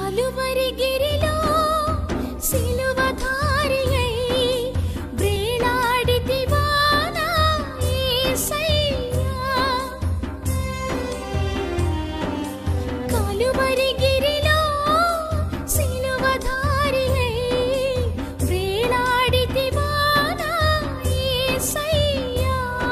కలువరి గిరిలో సిలువధారియై వేలాడితివా నా యేసయ్యా కలువరి గిరిలో సిలువధారియై వేలాడితివా నా యేసయ్యా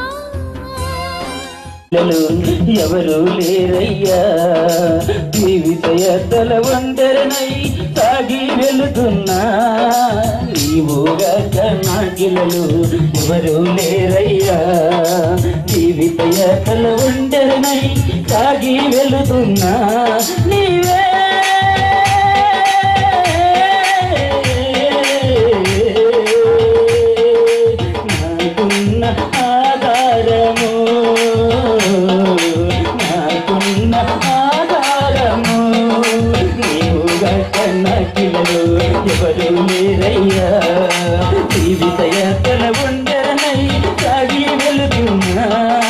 పిల్లలు ఎవరు లేరయ్యా జీవిత ఎద్దల ఒంటరినై సాగి వెళుతున్నా నీవుగా నాకిలలు ఎవరు లేరయ్యా జీవిత ఎద్దల ఒంటరినై సాగి వెళుతున్నా నీవే నాకున్న ఆధారము నాకున్న ఆధారము నీవు గట్టన్న కిలలో ఎవరు లేరయ్యా జీవిత యాత్ర ఉండరనై సాగి వెళుతున్నా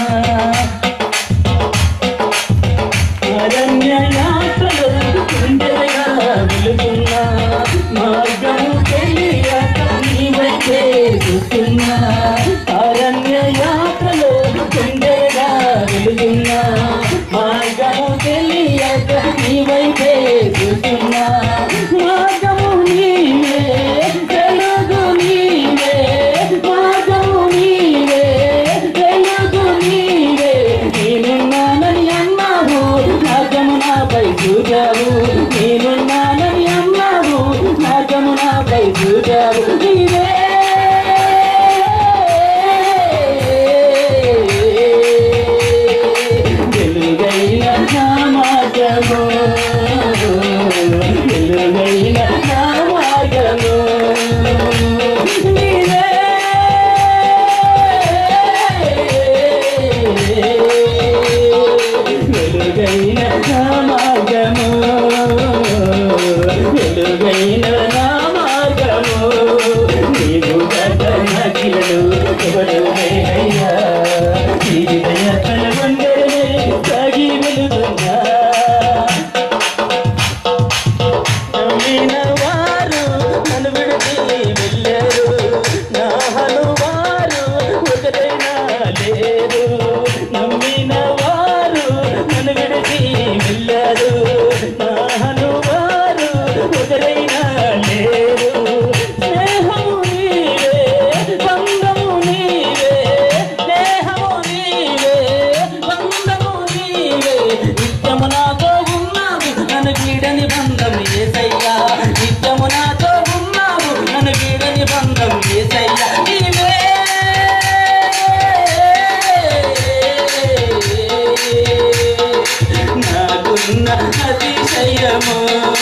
అరణ్య యాత్రలో గుండెగా వెళుతున్నా మార్గము తెలియక నీవైతే చూస్తున్నా అరణ్య యాత్రలో గుండెగా వెళుతున్నా మార్గము తెలియక నీవైతే చూస్తున్నా మార్గము నీవే వెలుగు నీవే మార్గము నీవే వెలుగు నీవే నేనున్నానని అన్నావు మార్గము నాపై చూచావు నేనున్నానని అన్నావు మార్గము నాపై చూచావు నీవే వెలుగైన నా మార్గము వెలుగైన నా మార్గము నీవే వెలుగైన నా మార్గము వెలుగైన నా మార్గము నీవు గడ్డనకిలలు ఎవడు అయ్యా జీవిత యాత్ర వందరనే సాగి వెలుగున్నా నమ్మిన వారు నన్ను విడిచి వెళ్ళారు నా హనువారు ఒకరైనా లేరు నమ్మిన వారు నన్ను విడిచి వెళ్ళారు నా హనువారు ఒకరైనా లేరు స్నేహము నీవే బంధము నీవే స్నేహము నీవే బంధము నీవే నిత్యము నాతో ఉన్నావు నన్ను వీడని బంధం ఏసయ్యా నిత్యము నాతో ఉన్నావు నన్ను వీడని బంధం ఏసయ్యా నీవే నాకున్న అతిశయము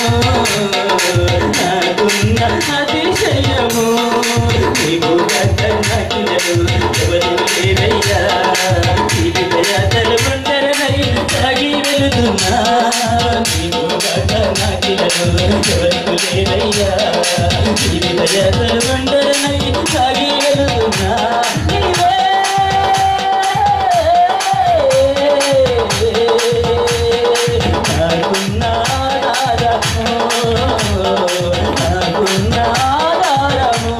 నాకున్న అతిశయము నీవు గట్టనకిలలు ఎవరు లేరయ్యా జీవిత యాత్రలు ఒంటరినై సాగి వెళుతున్నా నీవు గట్టనకిలలు ఎవరు లేరయ్యా జీవిత యాత్రలు ఒంటరినై సాగి వెళుతున్నా నీవే నాకున్న ఆధారము నాకున్న ఆధారము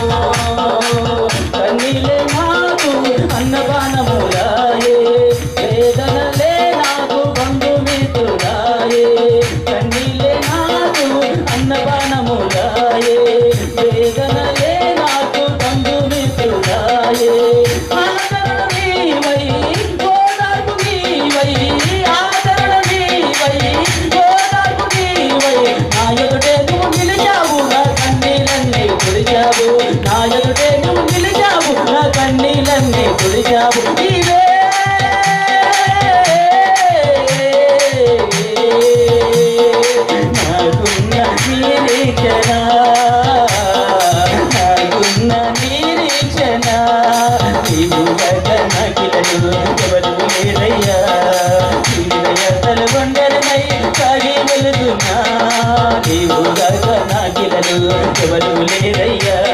కన్నీలే నాకు అన్నపానములాయే వేదనలే నాకు బంధుమిత్రులాయే కన్నీలే నాకు అన్నపానములాయే వేదనలే నాకు బంధుమిత్రులాయే ఆదరణ నీవై ఓదార్పు నీవై ఆదరణ నీవై ఓదార్పు నీవై నా ఎదుటే నువ్వు నిలిచావు నా కన్నీలన్నీ తుడిచావు నా ఎదుటే నువ్వు నిలిచావు నా కన్నీలన్నీ తుడిచావు నీవే నాకున్న నిరీక్షణ నాకున్న నిరీక్షణ నీవు గగనకిలలు ఎవరు లేరయ్యా జీవితయాతలు కొండరనై సాగి వెళుతున్నా నీవు గగనకిలలు ఎవరు లేరయ్యా